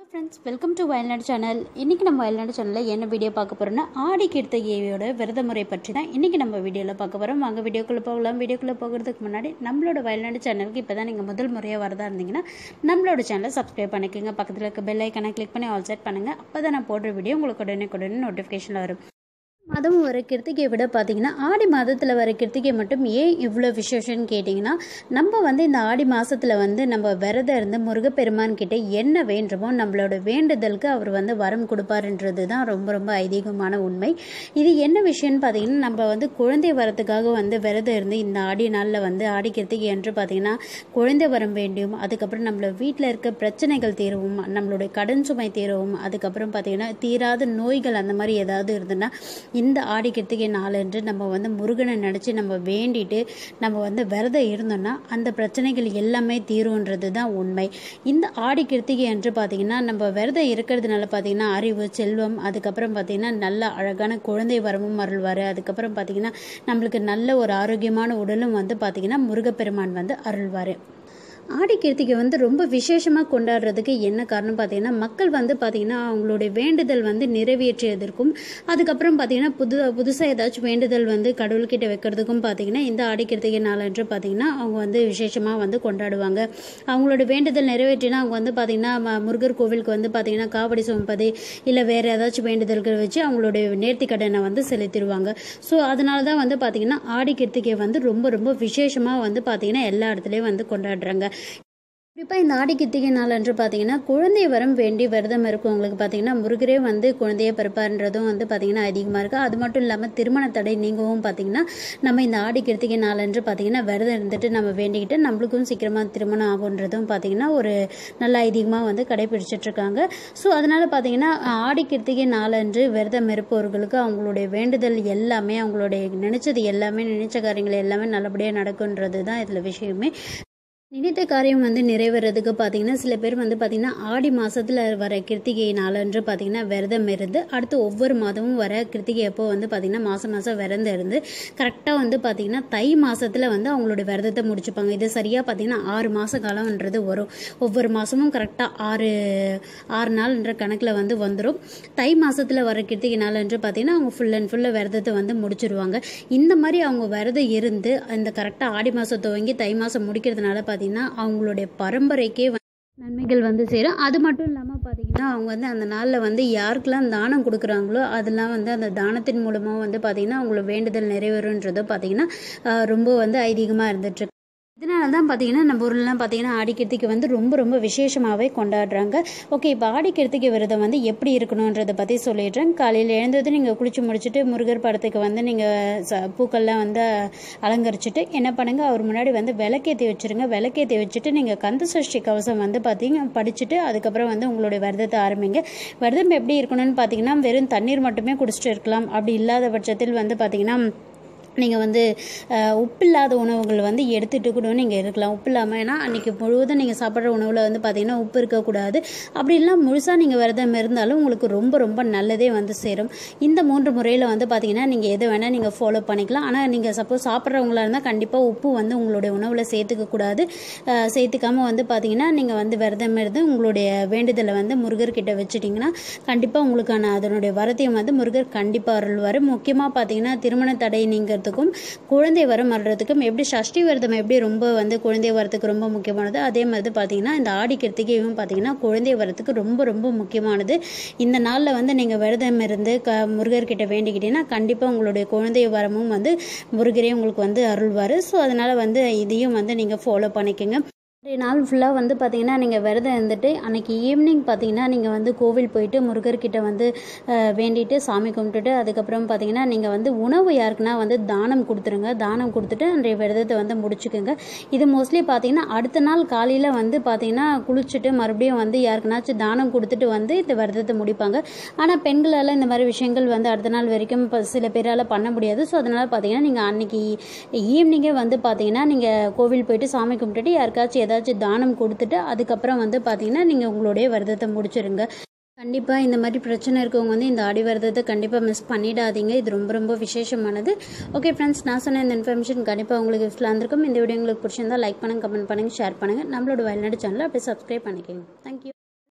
friends welcome to Vayalnadu channel இன்றைக்கி நம்ம வயல்நாடு சேனலில் என்ன வீடியோ பார்க்க போகிறோம்னா ஆடி கீர்த்தகியோட விரத முறை பற்றி தான் இன்றைக்கி நம்ம வீடியோவில் பார்க்க போகிறோம் வாங்க வீடியோக்குள்ளே போகலாம் வீடியோக்குள்ளே போகிறதுக்கு முன்னாடி நம்மளோட வயல்நாடு சேனலுக்கு இப்போ தான் நீங்கள் முதல் முறையாக வரதா இருந்தீங்கன்னா நம்மளோட சேனலை சப்ஸ்கிரைப் பண்ணிக்கோங்க பக்கத்தில் இருக்க பெல் ஐக்கனை கிளிக் பண்ணி ஆல் செட் பண்ணுங்கள் அப்போ தான் நான் போடுற வீடியோ உங்களுக்கு உடனே உடனே நோட்டிஃபிகேஷனில் வரும் மாதம் வர கிருத்திகையை விட பார்த்தீங்கன்னா ஆடி மாதத்தில் வர கிருத்திகை மட்டும் ஏன் இவ்வளோ விசேஷம்னு கேட்டிங்கன்னா நம்ம வந்து இந்த ஆடி மாதத்தில் வந்து நம்ம விரதம் இருந்து முருகப்பெருமான் கிட்ட என்ன வேண்டுமோ நம்மளோட வேண்டுதலுக்கு அவர் வந்து வரம் கொடுப்பாருன்றது தான் ரொம்ப ரொம்ப ஐதீகமான உண்மை இது என்ன விஷயம்னு பார்த்தீங்கன்னா நம்ம வந்து குழந்தை வரத்துக்காக வந்து விரதம் இருந்து இந்த ஆடி நாளில் வந்து ஆடி கிருத்திகை என்று பார்த்தீங்கன்னா குழந்தை வரம் வேண்டும் அதுக்கப்புறம் நம்மள வீட்டில் இருக்க பிரச்சனைகள் தீரவும் நம்மளுடைய கடன் சுமை தீரவும் அதுக்கப்புறம் பார்த்தீங்கன்னா தீராத நோய்கள் அந்த மாதிரி ஏதாவது இருந்ததுன்னா இந்த ஆடி கிருத்திகை நாளன்று நம்ம வந்து முருகனை நினச்சி நம்ம வேண்டிட்டு நம்ம வந்து விரதம் இருந்தோம்னா அந்த பிரச்சனைகள் எல்லாமே தீரும்ன்றது தான் உண்மை இந்த ஆடி கிருத்திகை அன்று பார்த்தீங்கன்னா நம்ம விரதம் இருக்கிறதுனால பார்த்தீங்கன்னா அறிவு செல்வம் அதுக்கப்புறம் பார்த்தீங்கன்னா நல்ல அழகான குழந்தை வரமும் அருள்வார் அதுக்கப்புறம் பார்த்தீங்கன்னா நம்மளுக்கு நல்ல ஒரு ஆரோக்கியமான உடலும் வந்து பார்த்தீங்கன்னா முருகப்பெருமான் வந்து அருள்வார் ஆடி கிருத்திகை வந்து ரொம்ப விசேஷமாக கொண்டாடுறதுக்கு என்ன காரணம் பார்த்தீங்கன்னா மக்கள் வந்து பார்த்தீங்கன்னா அவங்களுடைய வேண்டுதல் வந்து நிறைவேற்றியதற்கும் அதுக்கப்புறம் பார்த்தீங்கன்னா புது புதுசாக ஏதாச்சும் வேண்டுதல் வந்து கடவுள்கிட்ட வைக்கிறதுக்கும் பார்த்தீங்கன்னா இந்த ஆடி கிருத்திகை நாளன்று பார்த்தீங்கன்னா அவங்க வந்து விசேஷமாக வந்து கொண்டாடுவாங்க அவங்களோட வேண்டுதல் நிறைவேற்றினா அவங்க வந்து பார்த்தீங்கன்னா ம- முருகர் கோவிலுக்கு வந்து பார்த்தீங்கன்னா காவடி சுமப்பது இல்லை வேறு ஏதாச்சும் வேண்டுதல்கள் வச்சு அவங்களுடைய நேர்த்தி கடனை வந்து செலுத்திடுவாங்க ஸோ அதனால தான் வந்து பார்த்தீங்கன்னா ஆடி கிருத்திகை வந்து ரொம்ப ரொம்ப விசேஷமாக வந்து பார்த்தீங்கன்னா எல்லா இடத்துலையும் வந்து கொண்டாடுறாங்க குறிப்பாக இந்த ஆடி கித்திகை நாள் அன்று பார்த்தீங்கன்னா குழந்தை வரம் வேண்டி விரதம் இருக்கவங்களுக்கு பார்த்தீங்கன்னா முருகரே வந்து குழந்தைய பிறப்பாருன்றதும் வந்து பார்த்தீங்கன்னா அதிகமாக இருக்குது அது மட்டும் இல்லாமல் திருமண தடை நீங்கவும் பார்த்தீங்கன்னா நம்ம இந்த ஆடி கிருத்திகை நாள் அன்று பார்த்தீங்கன்னா விரதம் இருந்துட்டு நம்ம வேண்டிக்கிட்டு நம்மளுக்கும் சீக்கிரமாக திருமணம் ஆகுன்றதும் பார்த்தீங்கன்னா ஒரு நல்ல ஐதீகமாக வந்து கடைபிடிச்சிட்டு இருக்காங்க ஸோ அதனால் பார்த்தீங்கன்னா ஆடி கிருத்திகை நாளன்று விரதம் இருப்பவர்களுக்கு அவங்களுடைய வேண்டுதல் எல்லாமே அவங்களுடைய நினைச்சது எல்லாமே நினைச்ச காரியங்கள் எல்லாமே நல்லபடியாக நடக்குன்றது தான் இதில் விஷயமே நினைத்த காரியம் வந்து நிறைவேறதுக்கு பார்த்தீங்கன்னா சில பேர் வந்து பார்த்தீங்கன்னா ஆடி மாதத்தில் வர கிருத்திகை நாளன்று பார்த்தீங்கன்னா விரதம் இருந்து அடுத்து ஒவ்வொரு மாதமும் வர கிருத்திகை அப்போ வந்து பார்த்தீங்கன்னா மாதம் மாதம் விரதம் இருந்து கரெக்டாக வந்து பார்த்தீங்கன்னா தை மாதத்தில் வந்து அவங்களோட விரதத்தை முடிச்சுப்பாங்க இது சரியாக பார்த்தீங்கன்னா ஆறு மாத காலம்ன்றது வரும் ஒவ்வொரு மாதமும் கரெக்டாக ஆறு ஆறு நாள்ன்ற கணக்கில் வந்து வந்துடும் தை மாதத்தில் வர கிருத்திகை நாளன்று பார்த்தீங்கன்னா அவங்க ஃபுல் அண்ட் ஃபுல்லாக விரதத்தை வந்து முடிச்சிருவாங்க இந்த மாதிரி அவங்க விரதம் இருந்து அந்த கரெக்டாக ஆடி மாதம் துவங்கி தை மாதம் முடிக்கிறதுனால பார்த்தீங்கன்னா அவங்களுடைய பரம்பரைக்கே வந்து நன்மைகள் வந்து சேரும் அது மட்டும் இல்லாமல் பார்த்தீங்கன்னா அவங்க வந்து அந்த நாளில் வந்து யாருக்கெல்லாம் தானம் கொடுக்குறாங்களோ அதெல்லாம் வந்து அந்த தானத்தின் மூலமாக வந்து பார்த்தீங்கன்னா அவங்களோட வேண்டுதல் நிறைவேறுன்றதோ பார்த்தீங்கன்னா ஆஹ், ரொம்ப வந்து ஐதீகமாக இருந்துட்டு இதனால தான் பார்த்தீங்கன்னா நம்ம ஊர்லலாம் பார்த்தீங்கன்னா ஆடி கிருத்திகை வந்து ரொம்ப ரொம்ப விசேஷமாகவே கொண்டாடுறாங்க ஓகே இப்போ ஆடி கிருத்திகை விரதம் வந்து எப்படி இருக்கணுன்றதை பற்றி சொல்லிடுறேன் காலையில் எழுந்தது நீங்கள் குளிச்சு முடிச்சுட்டு முருகர் படத்துக்கு வந்து நீங்கள் ச பூக்கள்லாம் வந்து அலங்கரிச்சுட்டு என்ன பண்ணுங்க அவர் முன்னாடி வந்து விளக்கேற்றி வச்சுருங்க விளக்கேற்றி வச்சுட்டு நீங்கள் கந்த சஷ்டி கவசம் வந்து பார்த்தீங்க படிச்சுட்டு அதுக்கப்புறம் வந்து உங்களுடைய விரதத்தை ஆரம்பிங்க விரதம் எப்படி இருக்கணும்னு பார்த்தீங்கன்னா வெறும் தண்ணீர் மட்டுமே குடிச்சிட்டு இருக்கலாம் அப்படி இல்லாத பட்சத்தில் வந்து பார்த்தீங்கன்னா நீங்கள் வந்து அஹ், உப்பில்லாத உணவுகள் வந்து எடுத்துகிட்டு கூட நீங்கள் இருக்கலாம் உப்பு இல்லாமல் ஏன்னா அன்றைக்கி முழுவதும் நீங்கள் சாப்பிட்ற உணவில் வந்து பார்த்தீங்கன்னா உப்பு இருக்கக்கூடாது அப்படி இல்லாமல் முழுசாக நீங்கள் விரதம் இருந்தாலும் உங்களுக்கு ரொம்ப ரொம்ப நல்லதே வந்து சேரும் இந்த மூன்று முறையில் வந்து பார்த்தீங்கன்னா நீங்கள் எது வேணால் நீங்கள் ஃபாலோ பண்ணிக்கலாம் ஆனால் நீங்கள் சப்போஸ் சாப்பிட்றவங்களா இருந்தால் கண்டிப்பாக உப்பு வந்து உங்களுடைய உணவில் சேர்த்துக்க கூடாது அஹ், சேர்த்துக்காம வந்து பார்த்தீங்கன்னா நீங்கள் வந்து விரதம் இருந்து உங்களுடைய வேண்டுதலை வந்து முருகர்கிட்ட வச்சுட்டிங்கன்னா கண்டிப்பாக உங்களுக்கான அதனுடைய வரத்தையும் வந்து முருகர் கண்டிப்பாக அருள்வார் முக்கியமாக பார்த்தீங்கன்னா திருமண தடை நீங்கிறதுக்கும் குழந்தை வரம் வர்றதுக்கும் எப்படி சஷ்டி விரதம் எப்படி ரொம்ப வந்து குழந்தை வரத்துக்கு ரொம்ப முக்கியமானது அதே மாதிரி பார்த்தீங்கன்னா இந்த ஆடி கிருத்திகையும் பார்த்தீங்கன்னா குழந்தை வரத்துக்கு ரொம்ப ரொம்ப முக்கியமானது இந்த நாளில் வந்து நீங்கள் விரதம் இருந்து க முருகர்கிட்ட வேண்டிக்கிட்டீங்கன்னா கண்டிப்பாக உங்களுடைய குழந்தை வரமும் வந்து முருகரே உங்களுக்கு வந்து அருள்வார் ஸோ அதனால் வந்து இதையும் வந்து நீங்கள் ஃபாலோ பண்ணிக்கோங்க இன்றைய நாள் ஃபுல்லாக வந்து பார்த்தீங்கன்னா நீங்கள் விரதம் இருந்துட்டு அன்னைக்கு ஈவினிங் பார்த்தீங்கன்னா நீங்கள் வந்து கோவில் போயிட்டு முருகர்கிட்ட வந்து அஹ், வேண்டிட்டு சாமி கும்பிட்டுட்டு அதுக்கப்புறம் பார்த்தீங்கன்னா நீங்கள் வந்து உணவு யாருக்குன்னா வந்து தானம் கொடுத்துருங்க தானம் கொடுத்துட்டு அன்றைய விரதத்தை வந்து முடிச்சுக்கோங்க இது மோஸ்ட்லி பார்த்தீங்கன்னா அடுத்த நாள் காலையில் வந்து பார்த்தீங்கன்னா குளிச்சுட்டு மறுபடியும் வந்து யாருக்குனாச்சும் தானம் கொடுத்துட்டு வந்து இந்த விரதத்தை முடிப்பாங்க ஆனால் பெண்களால் இந்த மாதிரி விஷயங்கள் வந்து அடுத்த நாள் வரைக்கும் இப்போ சில பேரால் பண்ண முடியாது ஸோ அதனால் பார்த்தீங்கன்னா நீங்கள் அன்னைக்கு ஈவினிங்கே வந்து பார்த்தீங்கன்னா நீங்கள் கோவில் போயிட்டு சாமி கும்பிட்டுட்டு யாருக்காச்சும் ஏதாச்சும் தானம் கொடுத்துட்டு அதுக்கப்புறம் வந்து பார்த்தீங்கன்னா நீங்கள் உங்களுடைய விரதத்தை முடிச்சிருங்க கண்டிப்பாக இந்த மாதிரி பிரச்சனை இருக்கவங்க வந்து இந்த ஆடி விரதத்தை கண்டிப்பாக மிஸ் பண்ணிடாதீங்க இது ரொம்ப ரொம்ப விசேஷமானது ஓகே ஃப்ரெண்ட்ஸ் நான் சொன்ன இந்த இன்ஃபர்மேஷன் கண்டிப்பாக உங்களுக்கு யூஸ்ஃபுல்லாக இருந்திருக்கும் இந்த வீடியோ உங்களுக்கு பிடிச்சிருந்தா லைக் பண்ணுங்கள் கமெண்ட் பண்ணுங்கள் ஷேர் பண்ணுங்கள் நம்மளோட வயல்நாடு சேனலை அப்படியே சப்ஸ்கிரைப் பண்ணிக்கோங்க தேங்க்யூ